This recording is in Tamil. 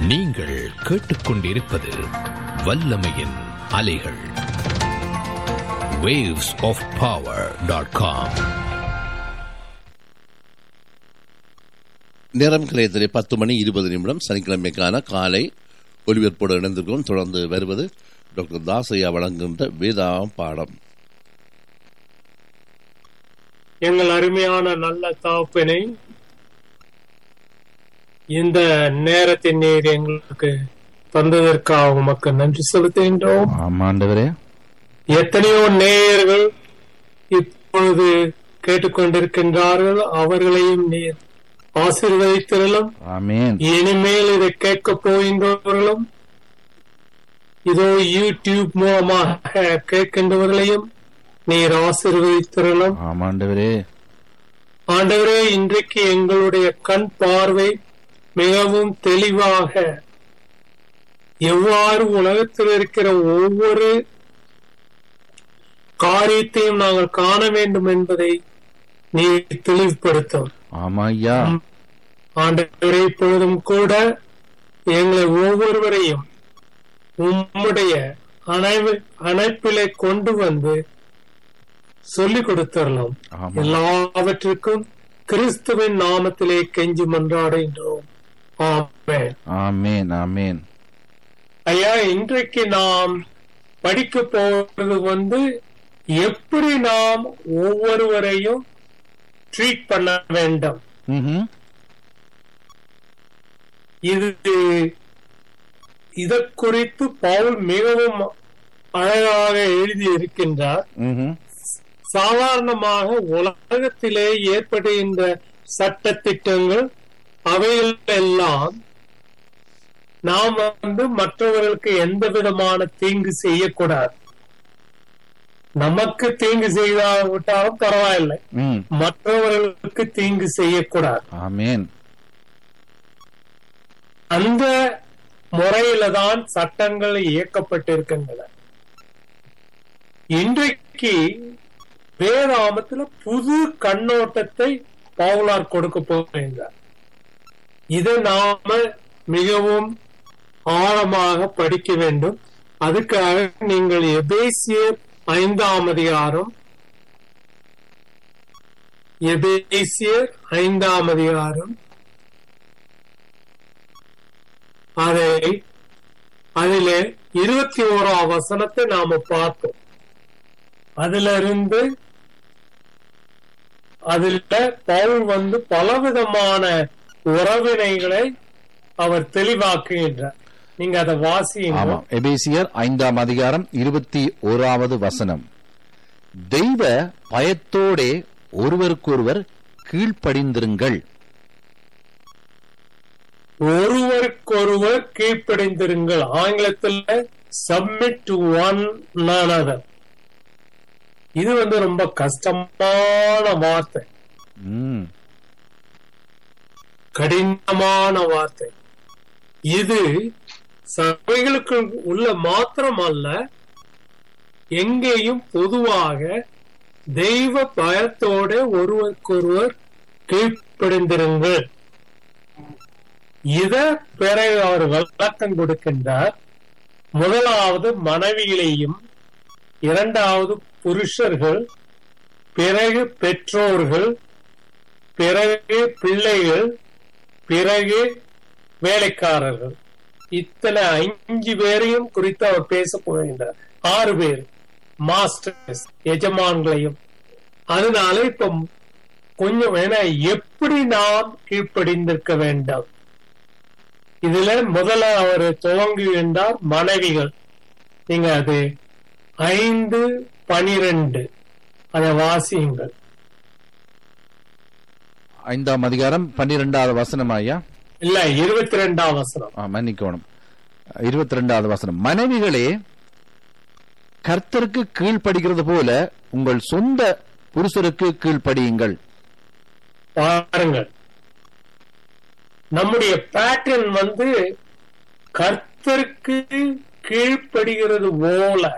நீங்கள் கேட்டுக்கொண்டிருப்பது வல்லமையின் அலைகள் waves of power.com நேரம் கிளையத்திலே பத்து மணி இருபது நிமிடம் சனிக்கிழமைக்கான காலை ஒலிபரப்போடு இணைந்திருக்கிறோம் தொடர்ந்து வருவது டாக்டர் தாசையா வழங்குகின்ற வேதாம் பாடம் எங்கள் அருமையான நல்ல தாப்பனை இந்த நேரத்தின் நீர் எங்களுக்கு தந்ததற்காக உமக்கு நன்றி செலுத்துகின்றோம் ஆமாண்டவரே எத்தனையோ நேயர்கள் இப்பொழுது கேட்டுக்கொண்டிருக்கின்றார்கள் அவர்களையும் நீர் ஆசீர்வதித்திரலும் ஆமேன் இனிமேல் இதை கேட்கப் போகின்றவர்களும் இதோ யூடியூப் மூலமாக கேட்கின்றவர்களையும் நீர் ஆசீர்வதித்திரலும் ஆமாண்டவரே ஆண்டவரே இன்றைக்கு எங்களுடைய கண் பார்வை மிகவும் தெளிவாக எவ்வாறு உலகத்தில் இருக்கிற ஒவ்வொரு காரியத்தையும் நாங்கள் காண வேண்டும் என்பதை நீ தெளிவுபடுத்தும் ஆமா ஐயா ஆண்டவரே இப்பொழுதும் கூட எங்களை ஒவ்வொருவரையும் உம்முடைய அணைவு அணைப்பிலே கொண்டு வந்து சொல்லிக் கொடுத்தரலாம் ஆமா எல்லாவற்றிற்கும் கிறிஸ்துவின் நாமத்திலே கெஞ்சி மன்றாடுகின்றோம் ஆமென் ஆமேன் ஆமேன் ஐயா இன்றைக்கு நாம் படிக்க போறது வந்து எப்படி நாம் ஒவ்வொருவரையும் ட்ரீட் பண்ண வேண்டும் ம்ஹும். இது இத குறித்து பவுல் மிகவும் அழகாக எழுதி இருக்கின்றார் ம்ஹும். சாதாரணமாக உலகத்திலே ஏற்படுகின்ற சட்ட திட்டங்கள் அவைகள் எல்லாம் நாம் வந்து மற்றவர்களுக்கு எந்த விதமான தீங்கு செய்யக்கூடாது நமக்கு தீங்கு செய்தாவிட்டாலும் பரவாயில்லை ம். மற்றவர்களுக்கு தீங்கு செய்யக்கூடாது ஆமேன் அந்த முறையில தான் சட்டங்கள் இயக்கப்பட்டிருக்கின்றன இன்றைக்கு வேதாமத்துல புது கண்ணோட்டத்தை பவுலார் கொடுக்க போகின்றார் இதை நாம மிகவும் ஆழமாக படிக்க வேண்டும் அதுக்காக நீங்கள் எபேசியர் ஐந்தாம் அதிகாரம் எபேசியர் ஐந்தாம் அதிகாரம் அதை அதிலே இருபத்தி ஓராம் வசனத்தை நாம பார்த்தோம் அதுல இருந்து அதுல பவுல் வந்து பலவிதமான உறவினைகளை அவர் தெளிவாக்குகின்றார் நீங்க அதை வாசியுங்க ஆமா எபேசியர் ஐந்தாம் அதிகாரம் இருபத்தி ஓராவது வசனம் தெய்வ பயத்தோடே ஒருவருக்கொருவர் கீழ்ப்படிந்திருங்கள் ஒருவருக்கொருவர் கீழ்ப்படிந்திருங்கள் ஆங்கிலத்தில் சப்மிட் டு ஒன் another இது வந்து ரொம்ப கஷ்டமான வார்த்தை ம். கடினமான வார்த்தை இது சபைகளுக்கு உள்ள மாத்திரமல்ல எங்கேயும் பொதுவாக தெய்வ பயத்தோட ஒருவருக்கொருவர் கீழ்ப்படிந்திருங்கள் இத பிறகு அவர் விளக்கம் கொடுக்கின்றார் முதலாவது மனைவிகளையும் இரண்டாவது புருஷர்கள் பிறகு பெற்றோர்கள் பிறகு பிள்ளைகள் பிறகு வேலைக்காரர்கள் இத்தனை அஞ்சு பேரையும் குறித்து அவர் பேச போகின்றார் ஆறு பேர் மாஸ்டர்ஸ் எஜமான்களையும் அதனால இப்ப கொஞ்சம் வேணா எப்படி நாம் கீழ்ப்படிந்திருக்க வேண்டும் இதுல முதல்ல அவர் துவங்குகின்றார் மனைவிகள் நீங்க அது ஐந்து பனிரெண்டு அதை வாசியுங்கள் ஐந்தாம் அதிகாரம் பன்னிரெண்டாவது வசனம் ஐயா இல்ல இருபத்தி ரெண்டாம் வசனம் ஆ, மன்னிக்கணும் இருபத்தி ரெண்டாவது வசனம் மனைவிகளே கர்த்தருக்கு கீழ்ப்படுகிறது போல உங்கள் சொந்த புருஷருக்கு கீழ்ப்படியுங்கள் பாருங்கள் நம்முடைய பேட்டர்ன் வந்து கர்த்தருக்கு கீழ்ப்படுகிறது போல